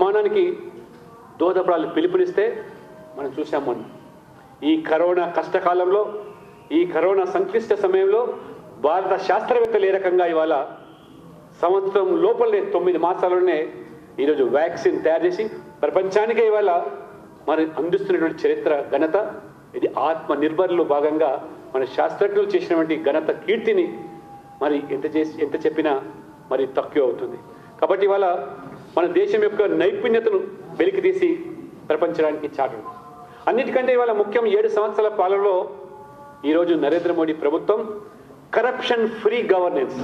నిర్మాణానికి దోహదపడాలి పిలుపునిస్తే మనం చూసాం మొన్న ఈ కరోనా కష్టకాలంలో ఈ కరోనా సంక్లిష్ట సమయంలో భారత శాస్త్రవేత్తలు ఏ రకంగా ఇవాళ సంవత్సరం లోపలనే తొమ్మిది మాసాల్లోనే ఈరోజు వ్యాక్సిన్ తయారు చేసి ప్రపంచానికే ఇవాళ మరి అందిస్తున్నటువంటి చరిత్ర ఘనత ఇది ఆత్మ నిర్భర్లో భాగంగా మన శాస్త్రజ్ఞులు చేసినటువంటి ఘనత కీర్తిని మరి ఎంత చేసి ఎంత చెప్పినా మరి తక్కువ అవుతుంది కాబట్టి ఇవాళ మన దేశం యొక్క నైపుణ్యతను వెలికి తీసి ప్రపంచానికి చాటడం అన్నిటికంటే ఇవాళ ముఖ్యం ఏడు సంవత్సరాల పాలనలో ఈరోజు నరేంద్ర మోడీ ప్రభుత్వం కరప్షన్ ఫ్రీ గవర్నెన్స్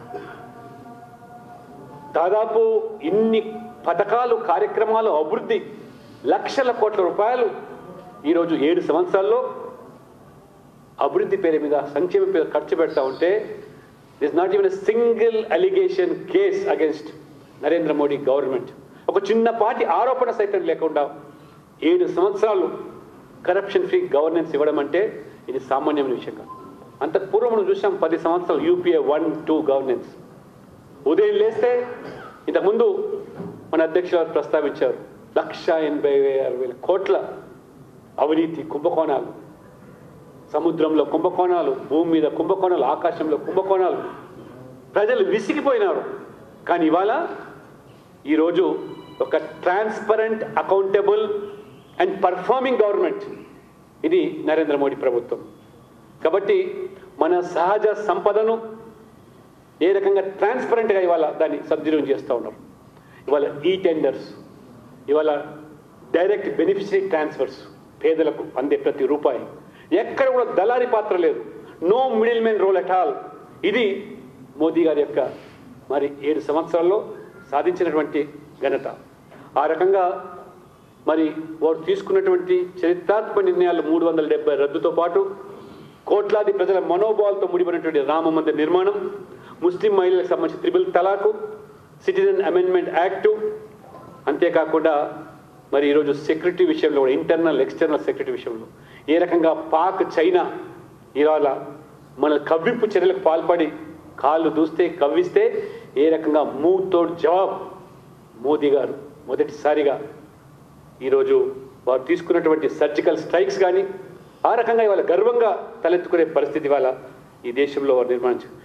దాదాపు ఇన్ని పథకాలు కార్యక్రమాలు అభివృద్ధి లక్షల కోట్ల రూపాయలు ఈరోజు ఏడు సంవత్సరాల్లో అభివృద్ధి పేరు మీద సంక్షేమ పేరు ఖర్చు పెడతా ఉంటే this not even single allegation case against Narendra Modi government ఒక చిన్నపాటి ఆరోపణ సైతం లేకుండా ఏడు సంవత్సరాలు కరప్షన్ ఫ్రీ గవర్నెన్స్ ఇవ్వడం అంటే ఇది సామాన్యమైన విషయం కాదు అంతకు పూర్వం మనం చూసాం పది సంవత్సరాలు యూపీఏ వన్ టూ గవర్నెన్స్ ఉదయం లేస్తే ఇంతకుముందు మన అధ్యక్షులు వారు ప్రస్తావించారు లక్ష ఎనభై ఆరు వేల కోట్ల అవినీతి కుంభకోణాలు సముద్రంలో కుంభకోణాలు భూమి మీద కుంభకోణాలు ఆకాశంలో కుంభకోణాలు ప్రజలు విసిగిపోయినారు కానీ ఇవాళ ఈరోజు ఒక transparent accountable and performing government ఇది నరేంద్ర మోడీ ప్రభుత్వం కాబట్టి మన సహజ సంపదను ఏ రకంగా ట్రాన్స్పరెంట్గా ఇవాళ దాన్ని సద్వినియోగం చేస్తూ ఉన్నారు ఇవాళ ఈ టెండర్స్ ఇవాళ డైరెక్ట్ బెనిఫిషరీ ట్రాన్స్ఫర్స్ పేదలకు అందే ప్రతి రూపాయి ఎక్కడ కూడా దళారి పాత్ర లేదు no middlemen role at all ఇది మోదీ గారి యొక్క మరి ఏడు సంవత్సరాల్లో సాధించినటువంటి ఘనత ఆ రకంగా మరి వారు తీసుకున్నటువంటి చరిత్రాత్మక నిర్ణయాలు మూడు వందల డెబ్బై రద్దుతో పాటు కోట్లాది ప్రజల మనోభావాలతో ముడిపడినటువంటి రామ మందిర నిర్మాణం ముస్లిం మహిళలకు సంబంధించి triple talaq citizen amendment act అంతేకాకుండా మరి ఈరోజు సెక్యూరిటీ విషయంలో కూడా ఇంటర్నల్ ఎక్స్టర్నల్ సెక్యూరిటీ విషయంలో ఏ రకంగా పాక్ చైనా ఇవాళ మన కవ్వింపు చర్యలకు పాల్పడి కాళ్ళు దూస్తే కవ్విస్తే ఏ రకంగా మూతో జవాబ్ మోదీ గారు మొదటిసారిగా ఈరోజు వారు తీసుకున్నటువంటి సర్జికల్ స్ట్రైక్స్ కానీ ఆ రకంగా ఇవాళ గర్వంగా తలెత్తుకునే పరిస్థితి ఇవాళ ఈ దేశంలో వారు నిర్మాణించారు